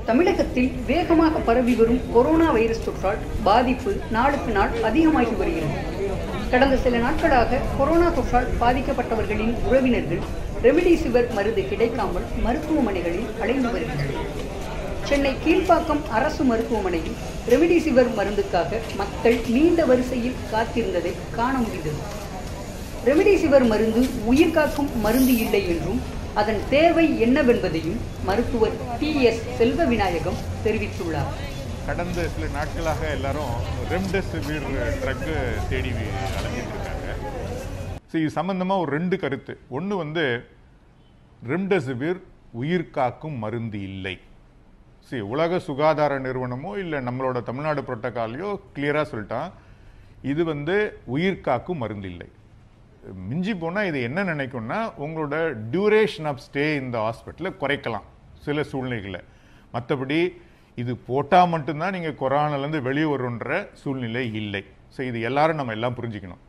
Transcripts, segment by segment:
தமிழகத்தில் வேகமாக பரவி வரும் கொரோனா வைரஸ் தொற்றால் பாதிப்பு நாளுக்கு நாள் அதிகமாகி வருகிறது கடந்த சில நாட்களாக கொரோனா தொற்றால் பாதிக்கப்பட்டவர்களின் உறவினர்கள் ரெமிடிசிவர் மருந்து கிடைக்காமல் மருத்துவமனைகளில் அலைந்து வருகின்றனர் சென்னை கீழ்ப்பாக்கம் அரசு மருத்துவமனையில் ரெமிடிசிவர் மருந்துக்காக மக்கள் நீண்ட வரிசையில் காத்திருந்ததை காண முடிந்தது ரெமிடிசிவர் மருந்து உயிர்காக்கும் மருந்து இல்லை என்றும் அதன் தேவை என்னவென்பதையும் மருத்துவர் டி எஸ் செல்வ விநாயகம் தெரிவித்துள்ளார் கடந்த சில நாட்களாக எல்லாரும் ரெம்டெசிவிர் ட்ரக்கு தேடி அலைஞ்சிட்டு இருக்காங்க ஸோ இது சம்பந்தமாக ஒரு ரெண்டு கருத்து ஒன்று வந்து ரெம்டெசிவிர் உயிர் காக்கும் மருந்து இல்லை சரி உலக சுகாதார நிறுவனமோ இல்லை நம்மளோட தமிழ்நாடு புரோட்டோகாலையோ கிளியராக சொல்லிட்டான் இது வந்து உயிர் காக்கும் மருந்து இல்லை மிஞ்சி போனால் இது என்ன நினைக்கும்னா உங்களோட டியூரேஷன் ஆஃப் ஸ்டே இந்த ஹாஸ்பிட்டலில் குறைக்கலாம் சில சூழ்நிலைகளில் மற்றபடி இது போட்டால் மட்டும்தான் நீங்கள் கொரோனாலேருந்து வெளியே வருன்ற சூழ்நிலை இல்லை ஸோ இது எல்லாரும் நம்ம எல்லாம் புரிஞ்சுக்கணும்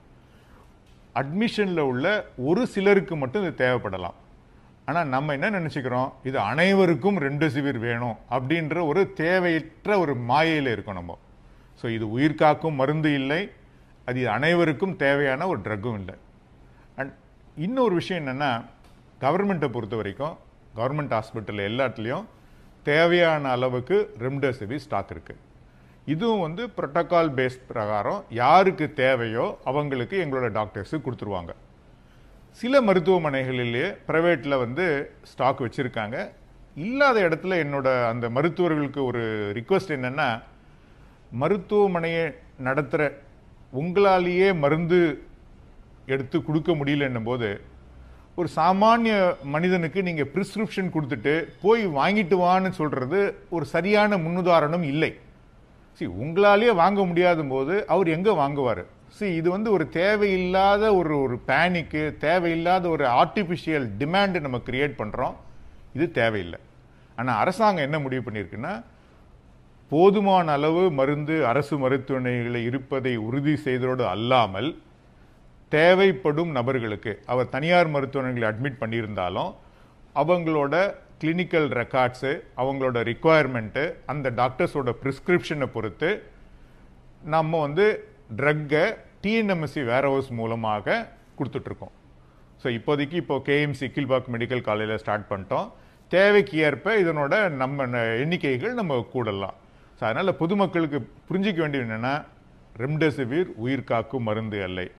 அட்மிஷனில் உள்ள ஒரு சிலருக்கு மட்டும் இது தேவைப்படலாம் ஆனால் நம்ம என்ன நினச்சிக்கிறோம் இது அனைவருக்கும் ரெண்டு சிவிர் வேணும் அப்படின்ற ஒரு தேவையற்ற ஒரு மாயையில் இருக்கோம் நம்ம ஸோ இது உயிர் காக்கும் மருந்து இல்லை அது அனைவருக்கும் தேவையான ஒரு ட்ரக்கும் இல்லை அண்ட் இன்னொரு விஷயம் என்னென்னா கவர்மெண்ட்டை பொறுத்த வரைக்கும் கவர்மெண்ட் ஹாஸ்பிட்டல் எல்லாத்துலேயும் தேவையான அளவுக்கு ரெம்டெசிவிர் ஸ்டாக் இருக்குது இதுவும் வந்து ப்ரோட்டோகால் பேஸ் பிரகாரம் யாருக்கு தேவையோ அவங்களுக்கு எங்களோட டாக்டர்ஸு கொடுத்துருவாங்க சில மருத்துவமனைகளிலேயே ப்ரைவேட்டில் வந்து ஸ்டாக் வச்சுருக்காங்க இல்லாத இடத்துல என்னோட அந்த மருத்துவர்களுக்கு ஒரு ரிக்வஸ்ட் என்னென்னா மருத்துவமனையை நடத்துகிற உங்களாலேயே மருந்து எடுத்து கொடுக்க முடியலன்னும் போது ஒரு சாமானிய மனிதனுக்கு நீங்கள் ப்ரிஸ்கிரிப்ஷன் கொடுத்துட்டு போய் வாங்கிட்டு வான்னு சொல்கிறது ஒரு சரியான முன்னுதாரணம் இல்லை சி உங்களாலேயே வாங்க முடியாத போது அவர் எங்கே வாங்குவார் சி இது வந்து ஒரு தேவையில்லாத ஒரு ஒரு பேனிக்கு தேவையில்லாத ஒரு ஆர்டிஃபிஷியல் டிமாண்டு நம்ம கிரியேட் பண்ணுறோம் இது தேவையில்லை ஆனால் அரசாங்கம் என்ன முடிவு பண்ணியிருக்குன்னா போதுமான அளவு மருந்து அரசு மருத்துவமனைகளில் இருப்பதை உறுதி செய்ததோடு அல்லாமல் தேவைப்படும் நபர்களுக்கு அவர் தனியார் மருத்துவமனைகளை அட்மிட் பண்ணியிருந்தாலும் அவங்களோட கிளினிக்கல் ரெக்கார்ட்ஸு அவங்களோட ரிக்குவயர்மெண்ட்டு அந்த டாக்டர்ஸோட ப்ரிஸ்கிரிப்ஷனை பொறுத்து நம்ம வந்து ட்ரக்கை டிஎன்எம்எஸ்சி வேர் ஹவுஸ் மூலமாக கொடுத்துட்ருக்கோம் ஸோ இப்போதைக்கு இப்போ கேஎம்சி கீழ்பாக் மெடிக்கல் காலேஜில் ஸ்டார்ட் பண்ணிட்டோம் தேவைக்கு ஏற்ப இதனோட நம்ம ந- எண்ணிக்கைகள் நம்ம கூடலாம் ஸோ அதனால் பொதுமக்களுக்கு புரிஞ்சிக்க வேண்டியது என்னென்னா ரெம்டெசிவிர் உயிர் காக்கும் மருந்து அல்லை